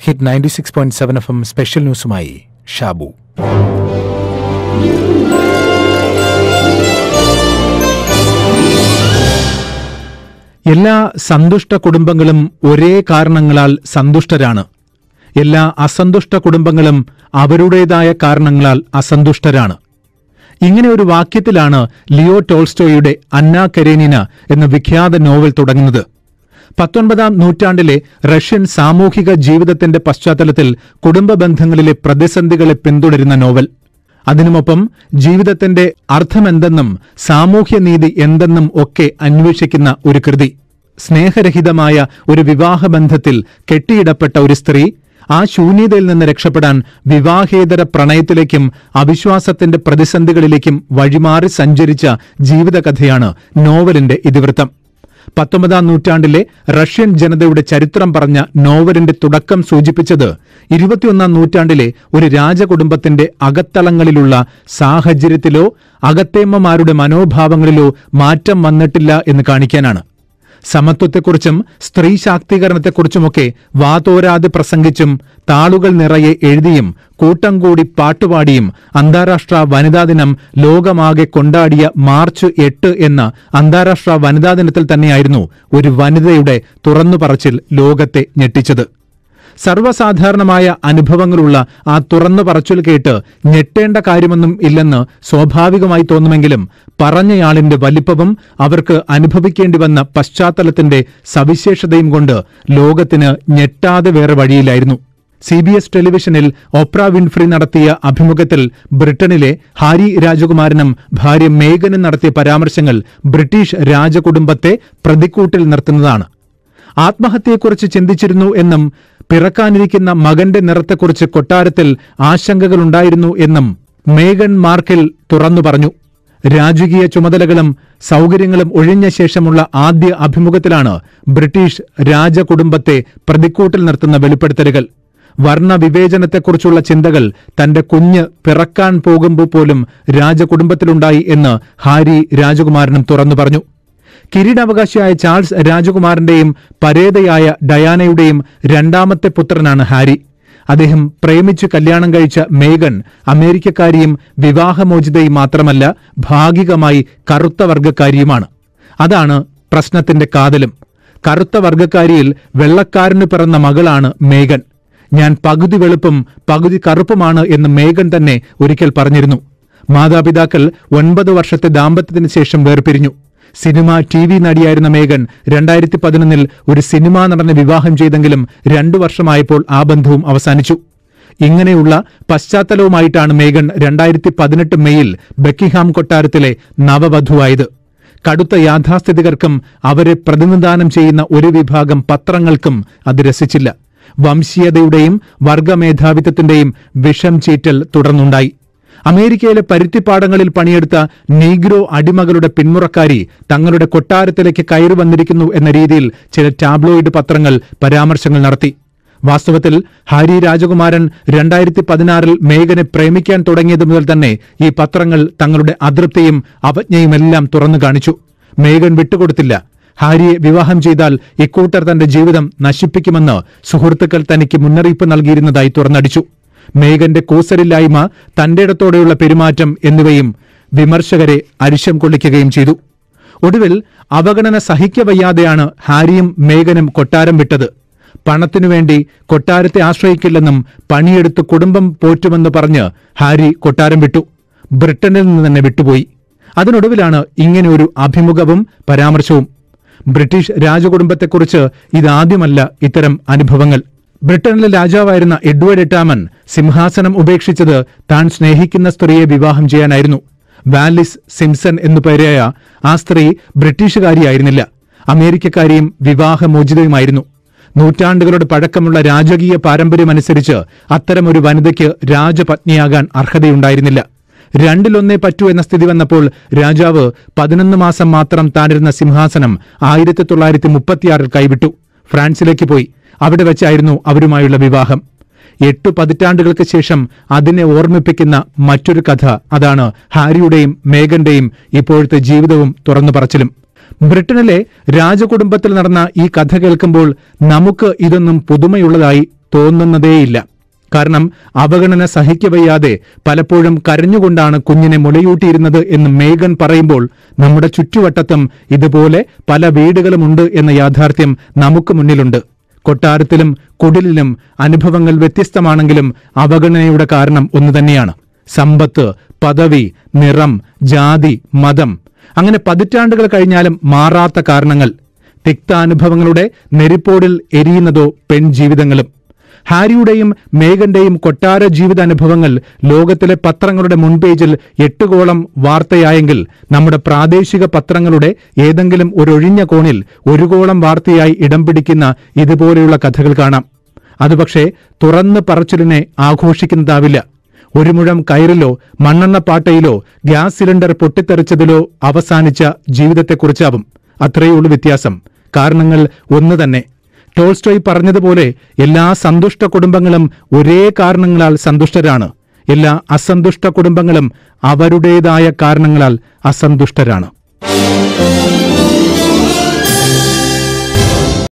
hit ninety six point seven F M special ന്യൂസുമായി ഷാബു എല്ലാ സന്തുഷ്ട കുടുംബങ്ങളും ഒരേ കാരണങ്ങളാൽ സന്തുഷ്ടരാണ് എല്ലാ അസന്തുഷ്ട കുടുംബങ്ങളും അവരുടേതായ കാരണങ്ങളാൽ അസന്തുഷ്ടരാണ് ഇങ്ങനെ ഒരു വാക്യത്തിലാണ് ലിയോ ടോൾസ്റ്റോയുടെ അന്ന കരേനിന എന്ന വിഖ്യാത നോവൽ തുടങ്ങുന്നത് പത്തൊൻപതാം നൂറ്റാണ്ടിലെ റഷ്യൻ സാമൂഹിക ജീവിതത്തിന്റെ പശ്ചാത്തലത്തിൽ കുടുംബ ബന്ധങ്ങളിലെ പ്രതിസന്ധികളെ പിന്തുടരുന്ന നോവൽ അതിനുമൊപ്പം ജീവിതത്തിന്റെ അർത്ഥമെന്തെന്നും സാമൂഹ്യനീതി എന്തെന്നും ഒക്കെ അന്വേഷിക്കുന്ന ഒരു കൃതി സ്നേഹരഹിതമായ ഒരു വിവാഹബന്ധത്തിൽ കെട്ടിയിടപ്പെട്ട ഒരു സ്ത്രീ ആ ശൂന്യതയിൽ നിന്ന് രക്ഷപ്പെടാൻ വിവാഹേതര പ്രണയത്തിലേക്കും അവിശ്വാസത്തിന്റെ പ്രതിസന്ധികളിലേക്കും വഴിമാറി സഞ്ചരിച്ച ജീവിതകഥയാണ് നോവലിന്റെ ഇതിവൃത്തം പത്തൊമ്പതാം നൂറ്റാണ്ടിലെ റഷ്യൻ ജനതയുടെ ചരിത്രം പറഞ്ഞ നോവലിന്റെ തുടക്കം സൂചിപ്പിച്ചത് ഇരുപത്തിയൊന്നാം നൂറ്റാണ്ടിലെ ഒരു രാജകുടുംബത്തിന്റെ അകത്തളങ്ങളിലുള്ള സാഹചര്യത്തിലോ അകത്തേമ്മമാരുടെ മനോഭാവങ്ങളിലോ മാറ്റം വന്നിട്ടില്ല എന്ന് കാണിക്കാനാണ് സമത്വത്തെക്കുറിച്ചും സ്ത്രീ ശാക്തീകരണത്തെക്കുറിച്ചുമൊക്കെ വാതോരാതെ പ്രസംഗിച്ചും താളുകൾ നിറയെ എഴുതിയും കൂട്ടം കൂടി പാട്ടുപാടിയും അന്താരാഷ്ട്ര വനിതാ ദിനം ലോകമാകെ കൊണ്ടാടിയ മാർച്ച് എട്ട് എന്ന അന്താരാഷ്ട്ര വനിതാ ദിനത്തിൽ തന്നെയായിരുന്നു ഒരു വനിതയുടെ തുറന്നു പറച്ചിൽ ലോകത്തെ ഞെട്ടിച്ചത് സർവ്വസാധാരണമായ അനുഭവങ്ങളുള്ള ആ തുറന്നു പറച്ചിൽ കേട്ട് ഞെട്ടേണ്ട കാര്യമൊന്നും ഇല്ലെന്ന് സ്വാഭാവികമായി തോന്നുമെങ്കിലും പറഞ്ഞയാളിന്റെ വലിപ്പവും അവർക്ക് അനുഭവിക്കേണ്ടി വന്ന പശ്ചാത്തലത്തിന്റെ സവിശേഷതയും കൊണ്ട് ലോകത്തിന് ഞെട്ടാതെ വേറെ വഴിയിലായിരുന്നു സി ബി എസ് ടെലിവിഷനിൽ ഓപ്ര വിൻഫ്രി നടത്തിയ അഭിമുഖത്തിൽ ബ്രിട്ടനിലെ ഹാരി രാജകുമാരനും ഭാര്യ മേഗനും നടത്തിയ പരാമർശങ്ങൾ ബ്രിട്ടീഷ് രാജകുടുംബത്തെ പ്രതിക്കൂട്ടിൽ നിർത്തുന്നതാണ് ആത്മഹത്യയെക്കുറിച്ച് ചിന്തിച്ചിരുന്നു എന്നും പിറക്കാനിരിക്കുന്ന മകന്റെ നിറത്തെക്കുറിച്ച് കൊട്ടാരത്തിൽ ആശങ്കകളുണ്ടായിരുന്നു എന്നും മേഗൻ മാർക്കിൽ തുറന്നു പറഞ്ഞു രാജകീയ ചുമതലകളും സൗകര്യങ്ങളും ഒഴിഞ്ഞ ശേഷമുള്ള ആദ്യ അഭിമുഖത്തിലാണ് ബ്രിട്ടീഷ് രാജകുടുംബത്തെ പ്രതിക്കൂട്ടിൽ നിർത്തുന്ന വെളിപ്പെടുത്തലുകൾ വർണ്ണവിവേചനത്തെക്കുറിച്ചുള്ള ചിന്തകൾ തന്റെ കുഞ്ഞ് പിറക്കാൻ പോകുമ്പോൾ പോലും രാജകുടുംബത്തിലുണ്ടായി എന്ന് ഹാരി രാജകുമാരനും തുറന്നു പറഞ്ഞു കിരീടാവകാശിയായ ചാൾസ് രാജകുമാരന്റെയും പരേതയായ ഡയാനയുടെയും രണ്ടാമത്തെ പുത്രനാണ് ഹാരി അദ്ദേഹം പ്രേമിച്ചു കല്യാണം കഴിച്ച മേഗൻ അമേരിക്കക്കാരിയും വിവാഹമോചിതയും മാത്രമല്ല ഭാഗികമായി കറുത്ത വർഗക്കാരിയുമാണ് അതാണ് പ്രശ്നത്തിന്റെ കാതലും കറുത്ത വർഗക്കാരിയിൽ വെള്ളക്കാരന് പിറന്ന മകളാണ് മേഗൻ ഞാൻ പകുതി വെളുപ്പും പകുതി കറുപ്പുമാണ് എന്ന് മേഗൻ തന്നെ ഒരിക്കൽ പറഞ്ഞിരുന്നു മാതാപിതാക്കൾ ഒൻപത് വർഷത്തെ ദാമ്പത്യത്തിന് ശേഷം വേർപിരിഞ്ഞു സിനിമ ടി വി നടിയായിരുന്ന മേഗൻ രണ്ടായിരത്തി പതിനൊന്നിൽ ഒരു സിനിമാ നടനെ വിവാഹം ചെയ്തെങ്കിലും രണ്ടു വർഷമായപ്പോൾ ആ ബന്ധവും അവസാനിച്ചു ഇങ്ങനെയുള്ള പശ്ചാത്തലവുമായിട്ടാണ് മേഗൻ രണ്ടായിരത്തി പതിനെട്ട് മെയ്യിൽ ബക്കിഹാം കൊട്ടാരത്തിലെ നവവധുവായത് കടുത്ത യാഥാസ്ഥിതികർക്കും അവരെ പ്രതിനിധാനം ചെയ്യുന്ന ഒരു വിഭാഗം പത്രങ്ങൾക്കും അത് രസിച്ചില്ല വംശീയതയുടെയും വർഗമേധാവിത്വത്തിന്റെയും വിഷം ചീറ്റൽ തുടർന്നുണ്ടായി അമേരിക്കയിലെ പരുത്തിപ്പാടങ്ങളിൽ പണിയെടുത്ത നീഗ്രോ അടിമകളുടെ പിന്മുറക്കാരി തങ്ങളുടെ കൊട്ടാരത്തിലേക്ക് കയറി വന്നിരിക്കുന്നു എന്ന രീതിയിൽ ചില ടാബ്ലോയിഡ് പത്രങ്ങൾ പരാമർശങ്ങൾ നടത്തി വാസ്തവത്തിൽ ഹാരി രാജകുമാരൻ രണ്ടായിരത്തി പതിനാറിൽ മേഘനെ പ്രേമിക്കാൻ തുടങ്ങിയത് മുതൽ തന്നെ ഈ പത്രങ്ങൾ തങ്ങളുടെ അതൃപ്തിയും അവജ്ഞയുമെല്ലാം തുറന്നു കാണിച്ചു മേഘൻ വിട്ടുകൊടുത്തില്ല ഹാരിയെ വിവാഹം ചെയ്താൽ ഇക്കൂട്ടർ തന്റെ ജീവിതം നശിപ്പിക്കുമെന്ന് സുഹൃത്തുക്കൾ തനിക്ക് മുന്നറിയിപ്പ് നൽകിയിരുന്നതായി തുറന്നടിച്ചു മേഘന്റെ കൂസലില്ലായ്മ തന്റെയിടത്തോടെയുള്ള പെരുമാറ്റം എന്നിവയും വിമർശകരെ അരിശം കൊള്ളിക്കുകയും ചെയ്തു ഒടുവിൽ അവഗണന സഹിക്കവയ്യാതെയാണ് ഹാരിയും മേഘനും കൊട്ടാരം വിട്ടത് പണത്തിനുവേണ്ടി കൊട്ടാരത്തെ ആശ്രയിക്കില്ലെന്നും പണിയെടുത്ത് കുടുംബം പോറ്റുമെന്ന് പറഞ്ഞ് ഹാരി കൊട്ടാരം വിട്ടു ബ്രിട്ടനിൽ നിന്ന് തന്നെ വിട്ടുപോയി അതിനൊടുവിലാണ് ഇങ്ങനെയൊരു അഭിമുഖവും പരാമർശവും ബ്രിട്ടീഷ് രാജകുടുംബത്തെക്കുറിച്ച് ഇതാദ്യമല്ല ഇത്തരം അനുഭവങ്ങൾ ബ്രിട്ടനിലെ രാജാവായിരുന്ന എഡ്വേർഡ് എട്ടാമൻ സിംഹാസനം ഉപേക്ഷിച്ചത് താൻ സ്നേഹിക്കുന്ന സ്ത്രീയെ വിവാഹം ചെയ്യാനായിരുന്നു വാലിസ് സിംസൺ എന്നു പേരായ ആ സ്ത്രീ ബ്രിട്ടീഷുകാരിയായിരുന്നില്ല അമേരിക്കക്കാരിയും വിവാഹമോചിതയുമായിരുന്നു നൂറ്റാണ്ടുകളുടെ പഴക്കമുള്ള രാജകീയ പാരമ്പര്യമനുസരിച്ച് അത്തരമൊരു വനിതയ്ക്ക് രാജപത്നിയാകാൻ അർഹതയുണ്ടായിരുന്നില്ല രണ്ടിലൊന്നേ പറ്റൂ എന്ന സ്ഥിതി വന്നപ്പോൾ രാജാവ് പതിനൊന്ന് മാസം മാത്രം താനിരുന്ന സിംഹാസനം ആയിരത്തി തൊള്ളായിരത്തി മുപ്പത്തിയാറിൽ കൈവിട്ടു ഫ്രാൻസിലേക്ക് പോയി അവിടെ വെച്ചായിരുന്നു അവരുമായുള്ള വിവാഹം എട്ടു പതിറ്റാണ്ടുകൾക്ക് ശേഷം അതിനെ ഓർമ്മിപ്പിക്കുന്ന മറ്റൊരു കഥ അതാണ് ഹാരിയുടെയും മേഗന്റെയും ഇപ്പോഴത്തെ ജീവിതവും തുറന്നു പറച്ചിലും ബ്രിട്ടനിലെ രാജകുടുംബത്തിൽ നടന്ന ഈ കഥ കേൾക്കുമ്പോൾ നമുക്ക് ഇതൊന്നും പുതുമയുള്ളതായി തോന്നുന്നതേയില്ല കാരണം അവഗണന സഹിക്കവയ്യാതെ പലപ്പോഴും കരഞ്ഞുകൊണ്ടാണ് കുഞ്ഞിനെ മുലയൂട്ടിയിരുന്നത് എന്ന് മേഗൻ പറയുമ്പോൾ നമ്മുടെ ചുറ്റുവട്ടത്തും ഇതുപോലെ പല വീടുകളുമുണ്ട് എന്ന യാഥാർത്ഥ്യം നമുക്ക് മുന്നിലുണ്ട് കൊട്ടാരത്തിലും കുടിലിലും അനുഭവങ്ങൾ വ്യത്യസ്തമാണെങ്കിലും അവഗണനയുടെ കാരണം ഒന്നുതന്നെയാണ് സമ്പത്ത് പദവി നിറം ജാതി മതം അങ്ങനെ പതിറ്റാണ്ടുകൾ കഴിഞ്ഞാലും മാറാത്ത കാരണങ്ങൾ തിക്താനുഭവങ്ങളുടെ നെരിപ്പോടിൽ എരിയുന്നതോ പെൺജീവിതങ്ങളും ഹാരിയുടെയും മേഗന്റെയും കൊട്ടാര ജീവിതാനുഭവങ്ങൾ ലോകത്തിലെ പത്രങ്ങളുടെ മുൻപേജിൽ എട്ടുകോളം വാർത്തയായെങ്കിൽ നമ്മുടെ പ്രാദേശിക പത്രങ്ങളുടെ ഏതെങ്കിലും ഒരൊഴിഞ്ഞ കോണിൽ ഒരുകോളം വാർത്തയായി ഇടം പിടിക്കുന്ന ഇതുപോലെയുള്ള കഥകൾ കാണാം അത് പക്ഷേ തുറന്ന് പറച്ചിലിനെ ആഘോഷിക്കുന്നതാവില്ല ഒരു മുഴം കയറിലോ മണ്ണെണ്ണ പാട്ടയിലോ ഗ്യാസ് സിലിണ്ടർ പൊട്ടിത്തെറിച്ചതിലോ അവസാനിച്ച ജീവിതത്തെക്കുറിച്ചാവും അത്രയുള്ളൂ വ്യത്യാസം കാരണങ്ങൾ ഒന്ന് തന്നെ ടോൾസ്റ്റോയ് പറഞ്ഞതുപോലെ എല്ലാ സന്തുഷ്ട കുടുംബങ്ങളും ഒരേ കാരണങ്ങളാൽ സന്തുഷ്ടരാണ് എല്ലാ അസന്തുഷ്ട കുടുംബങ്ങളും അവരുടേതായ കാരണങ്ങളാൽ അസന്തുഷ്ടരാണ്